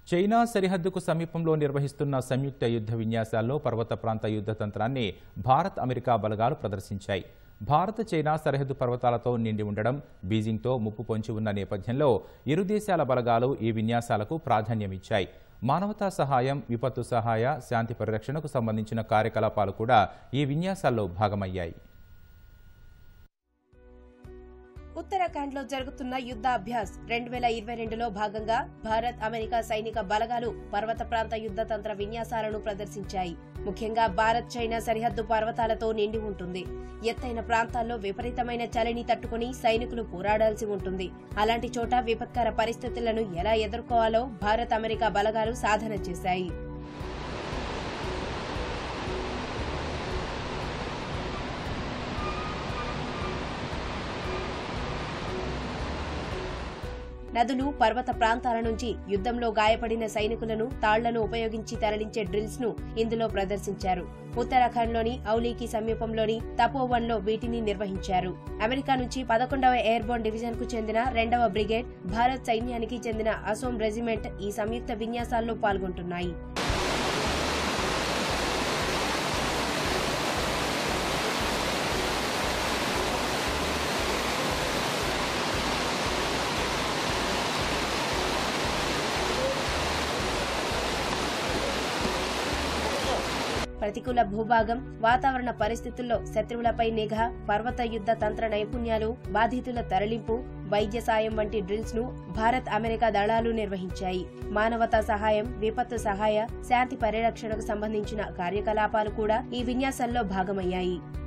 China సరిహద్దుకు సమీపంలో నిర్వహిస్తున్న సంయుక్త యుద్ధ విన్యాసాల్లో పర్వత ప్రాంత యుద్ధ తంత్రాన్ని భారత్ అమెరికా బలగాలు ప్రదర్శించాయి భారత్ చైనా సరిహద్దు పర్వతాలతో నిండి ఉండడం బీజింగ్తో ముప్పు పొంచి ఉన్న నేపథ్యంలో ఇరు దేశాల బలగాలు ఈ విన్యాసాలకు ప్రాధాన్యమిచ్చాయి మానవతా సహాయం విపత్తు సహాయ శాంతి పరిరక్షణకు సంబంధించిన కార్యకలాపాలు కూడా ఈ విన్యాసాల్లో భాగమయ్యాయి ఉత్తరాఖండ్ లో జరుగుతున్న యుద్ధ అభ్యాస్ రెండు వేల ఇరవై రెండులో భాగంగా భారత్ అమెరికా సైనిక బలగాలు పర్వత ప్రాంత యుద్ధ తంత్ర విన్యాసాలను ప్రదర్శించాయి ముఖ్యంగా భారత్ చైనా సరిహద్దు పర్వతాలతో నిండి ఉంటుంది ఎత్తైన ప్రాంతాల్లో విపరీతమైన చలిని తట్టుకుని సైనికులు పోరాడాల్సి ఉంటుంది అలాంటి చోట విపత్కర పరిస్థితులను ఎలా ఎదుర్కోవాలో భారత్ అమెరికా బలగాలు సాధన చేశాయి నదులు పర్వత ప్రాంతాల నుంచి యుద్ధంలో గాయపడిన సైనికులను తాళ్లను ఉపయోగించి తరలించే డ్రిల్స్ ను ఇందులో ప్రదర్శించారు ఉత్తరాఖండ్లోని ఔలీకి సమీపంలోని తపోవన్ లో వీటిని నిర్వహించారు అమెరికా నుంచి పదకొండవ ఎయిర్బోర్న్ డివిజన్ కు చెందిన రెండవ బ్రిగేడ్ భారత్ సైన్యానికి చెందిన అసోం రెజిమెంట్ ఈ సంయుక్త విన్యాసాల్లో పాల్గొంటున్నాయి ప్రతికూల భూభాగం వాతావరణ పరిస్థితుల్లో శత్రువులపై నిఘా పర్వత యుద్ధ తంత్ర నైపుణ్యాలు బాధితుల తరలింపు వైద్య సాయం వంటి డ్రిల్స్ ను భారత్ అమెరికా దళాలు నిర్వహించాయి మానవతా సహాయం విపత్తు సహాయ శాంతి పరిరక్షణకు సంబంధించిన కార్యకలాపాలు కూడా ఈ విన్యాసాల్లో భాగమయ్యాయి